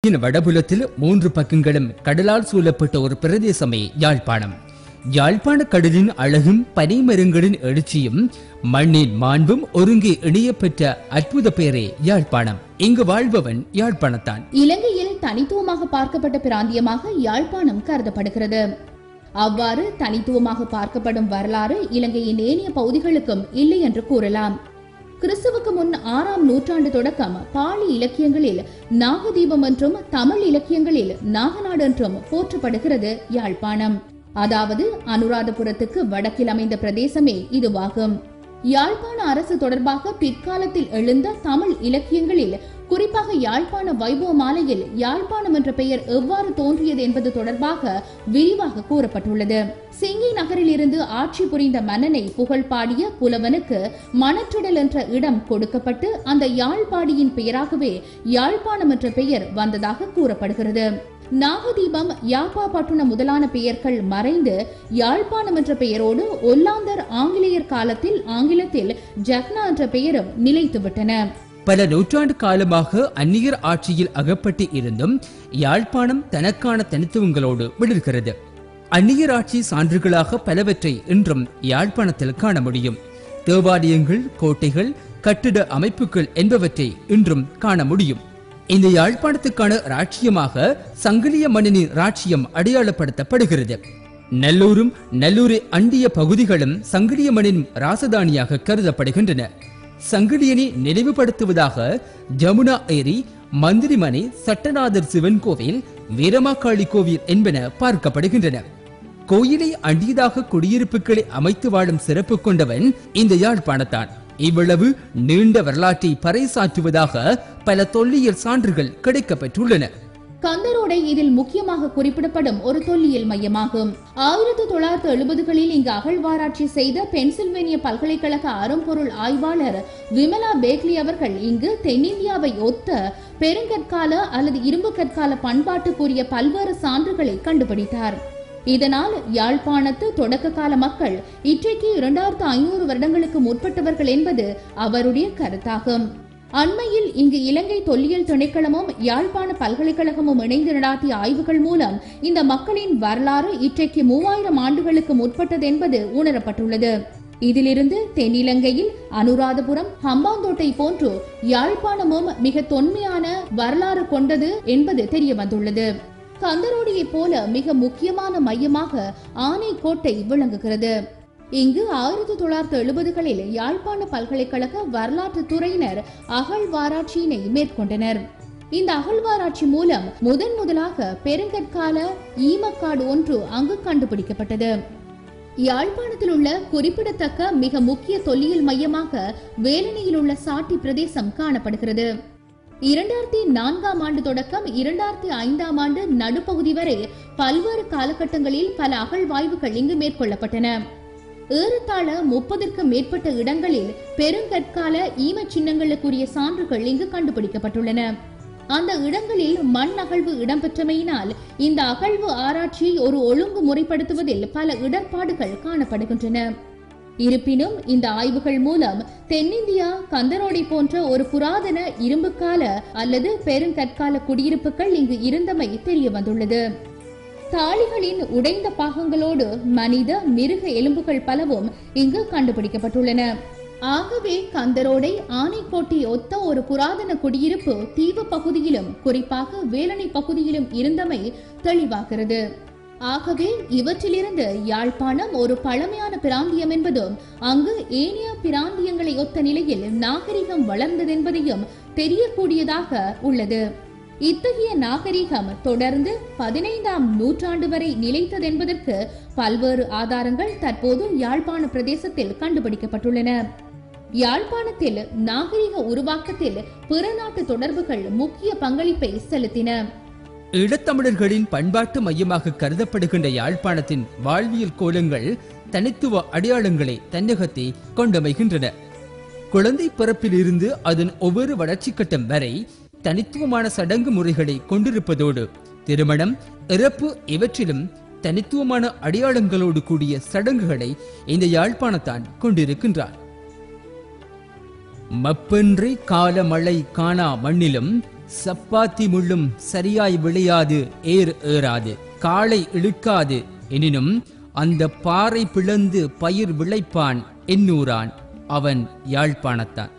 இந்த வடபுலத்தில் மூன்று பக்கங்களும் கடலால் சூழப்பட்ட ஒரு பிரதேசமே யாழ்ப்பாணம் யாழ்ப்பாண கடலின் அழகும் பனைமரங்களின் எழுச்சியும் மண்ணின் மாண்பும் ஒருங்கே இணையப்பெற்ற அற்புத பெயரே யாழ்ப்பாணம் இங்கு வாழ்பவன் யாழ்ப்பாணத்தான் இலங்கையில் தனித்துவமாக பார்க்கப்பட்ட பிராந்தியமாக யாழ்ப்பாணம் கருதப்படுகிறது அவ்வாறு தனித்துவமாக பார்க்கப்படும் வரலாறு இலங்கையின் ஏனைய பகுதிகளுக்கும் இல்லை என்று கூறலாம் கிறிஸ்துவுக்கு முன் ஆறாம் நூற்றாண்டு தொடக்கம் பாலி இலக்கியங்களில் நாகதீபம் என்றும் தமிழ் இலக்கியங்களில் நாகநாடு என்றும் போற்றப்படுகிறது யாழ்ப்பாணம் அதாவது அனுராதபுரத்துக்கு வடக்கில் அமைந்த பிரதேசமே இதுவாகும் யாழ்ப்பாண அரசு தொடர்பாக பிற்காலத்தில் எழுந்த தமிழ் இலக்கியங்களில் குறிப்பாக யாழ்ப்பாண வைபவ மாலையில் யாழ்ப்பாணம் என்ற பெயர் எவ்வாறு தோன்றியது என்பது தொடர்பாக விரிவாக கூறப்பட்டுள்ளது சிங்கி நகரில் இருந்து ஆட்சி புரிந்த மன்னனை புகழ் பாடிய புலவனுக்கு மணற்றுடல் என்ற இடம் கொடுக்கப்பட்டு அந்த யாழ்ப்பாடியின் பெயராகவே யாழ்ப்பாணம் என்ற பெயர் வந்ததாக கூறப்படுகிறது நாகதீபம் யாப்பா பட்டுணம் முதலான பெயர்கள் மறைந்து யாழ்ப்பாணம் என்ற பெயரோடு ஒல்லாந்தர் ஆங்கிலேயர் காலத்தில் ஆங்கிலத்தில் ஜக்னா என்ற பெயரும் நிலைத்துவிட்டன பல நூற்றாண்டு காலமாக அந்நியர் ஆட்சியில் அகப்பட்டு இருந்தும் யாழ்ப்பாணம் தனக்கான தனித்துவங்களோடு விடுகிறது அந்நியர் ஆட்சி சான்றுகளாக பலவற்றை இன்றும் யாழ்ப்பாணத்தில் காண முடியும் தேவாலயங்கள் கோட்டைகள் கட்டிட அமைப்புகள் என்பவற்றை இன்றும் காண முடியும் இந்த யாழ்ப்பாணத்துக்கான ராட்சியமாக சங்கிலிய மன்னனின் ராட்சியம் அடையாளப்படுத்தப்படுகிறது நல்லூரும் நல்லூரை அண்டிய பகுதிகளும் சங்கிலிய மன்னனின் ராசதானியாக கருதப்படுகின்றன சங்கிலியனை நினைவுபடுத்துவதாக ஜமுனா ஏரி மந்திரிமனை சட்டநாதர் சிவன் கோவில் வீரமாக்காளி கோவில் என்பன பார்க்கப்படுகின்றன கோயிலை அண்டியதாக குடியிருப்புகளை அமைத்து வாழும் சிறப்பு கொண்டவன் இந்த யாழ்ப்பாணத்தான் இவ்வளவு நீண்ட வரலாற்றை பறைசாற்றுவதாக பல தொல்லியல் சான்றுகள் கிடைக்கப்பெற்றுள்ளன கந்தரோடை இதில் முக்கியமாக குறிப்பிடப்படும் ஒரு தொல்லியல் மையமாகும் ஆயிரத்தி தொள்ளாயிரத்தி எழுபதுகளில் இங்கு அகழ்வாராய்ச்சி செய்த பென்சில்வேனிய பல்கலைக்கழக அரும்பொருள் ஆய்வாளர் விமலா பேக்லி அவர்கள் இங்கு தென்னிந்தியாவை ஒத்த பெருங்கற்கால அல்லது இரும்பு கற்கால பண்பாட்டுக்குரிய பல்வேறு சான்றுகளை கண்டுபிடித்தார் இதனால் யாழ்ப்பாணத்து தொடக்க கால மக்கள் இன்றைக்கு இரண்டாயிரத்து ஐநூறு வருடங்களுக்கு முற்பட்டவர்கள் என்பது அவருடைய கருத்தாகும் அண்மையில் இங்கு இலங்கை தொல்லியல் திணைக்களமும் யாழ்ப்பாண பல்கலைக்கழகமும் இணைந்து நடாத்திய ஆய்வுகள் மூலம் இந்த மக்களின் வரலாறு இன்றைக்கு மூவாயிரம் ஆண்டுகளுக்கு முற்பட்டது என்பது உணரப்பட்டுள்ளது இதிலிருந்து தென்னிலங்கையில் அனுராதபுரம் ஹம்பாந்தோட்டை போன்று யாழ்ப்பாணமும் மிக தொன்மையான வரலாறு கொண்டது என்பது தெரிய வந்துள்ளது கந்தரோடியைப் போல மிக முக்கியமான மையமாக ஆனைக்கோட்டை விளங்குகிறது இங்கு ஆயிரத்தி தொள்ளாயிரத்தி எழுபதுகளில் யாழ்ப்பாண பல்கலைக்கழக வரலாற்று துறையினர் அகழ்வாராய்ச்சியினை மேற்கொண்டனர் இந்த அகழ்வாராய்ச்சி மூலம் முதன் முதலாக பெருங்கற்கால ஈமக்காடு ஒன்று அங்கு கண்டுபிடிக்கப்பட்டது யாழ்ப்பாணத்தில் உள்ள குறிப்பிடத்தக்க மிக முக்கிய தொல்லியல் மையமாக வேலனையில் உள்ள சாட்டி பிரதேசம் காணப்படுகிறது இரண்டாயிரத்தி நான்காம் ஆண்டு தொடக்கம் இரண்டாயிரத்தி ஐந்தாம் ஆண்டு நடுப்பகுதி வரை பல்வேறு காலகட்டங்களில் பல அகழ்வாய்வுகள் இங்கு மேற்கொள்ளப்பட்டன ஏறத்தாழ முப்பதற்கும் மேற்பட்ட இடங்களில் பெருங்கற்கால ஈம சின்னங்களுக்குரிய சான்றுகள் இங்கு கண்டுபிடிக்கப்பட்டுள்ளன அந்த இடங்களில் மண் அகழ்வு இடம்பெற்றமையினால் இந்த அகழ்வு ஆராய்ச்சியை ஒரு ஒழுங்கு முறைப்படுத்துவதில் பல இடர்பாடுகள் காணப்படுகின்றன இருப்பினும் இந்த ஆய்வுகள் மூலம் தென்னிந்தியா கந்தரோடை போன்ற ஒரு புராதன இரும்புக்கால அல்லது பெருங்கற்கால குடியிருப்புகள் இங்கு இருந்தமை தெரிய வந்துள்ளது தாளிகளின் உடைந்த பாகங்களோடு மனித மிருக எலும்புகள் பலவும் இங்கு கண்டுபிடிக்கப்பட்டுள்ளன ஆகவே கந்தரோடை ஆனைக்கோட்டை ஒத்த ஒரு புராதன குடியிருப்பு தீவு பகுதியிலும் குறிப்பாக வேலணை பகுதியிலும் இருந்தமை தெளிவாகிறது ஆகவே இவற்றிலிருந்து யாழ்ப்பாணம் ஒரு பழமையான பிராந்தியம் என்பதும் அங்கு ஏனைய பிராந்தியங்களை ஒத்த நிலையில் நாகரிகம் வளர்ந்ததென்பதையும் தெரியக்கூடியதாக உள்ளது இத்தகைய நாகரிகம் தொடர்ந்து பதினைந்தாம் நூற்றாண்டு வரை நிலைத்ததென்பதற்கு பல்வேறு ஆதாரங்கள் தற்போது யாழ்ப்பாண பிரதேசத்தில் கண்டுபிடிக்கப்பட்டுள்ளன யாழ்ப்பாணத்தில் நாகரிக உருவாக்கத்தில் பிற நாட்டு தொடர்புகள் முக்கிய பங்களிப்பை செலுத்தின ஈழத்தமிழர்களின் பண்பாட்டு மையமாக கருதப்படுகின்ற யாழ்ப்பாணத்தின் வாழ்வியல் கோலங்கள் தனித்துவ அடையாளங்களை தன்னகத்தை கொண்டமைகின்றன குழந்தை பிறப்பிலிருந்து அதன் ஒவ்வொரு வளர்ச்சி கட்டம் வரை தனித்துவமான சடங்கு முறைகளை கொண்டிருப்பதோடு திருமணம் இறப்பு இவற்றிலும் தனித்துவமான அடையாளங்களோடு கூடிய சடங்குகளை இந்த யாழ்ப்பாணத்தான் கொண்டிருக்கின்றார் மப்பென்றி கால மழை காணா மண்ணிலும் சப்பாத்தி முள்ளும் சரியாய் விளையாது ஏர் ஏறாது காளை இழுக்காது எனினும் அந்த பாறை பிளந்து பயிர் விளைப்பான் எண்ணூரான் அவன் யாழ்ப்பாணத்தான்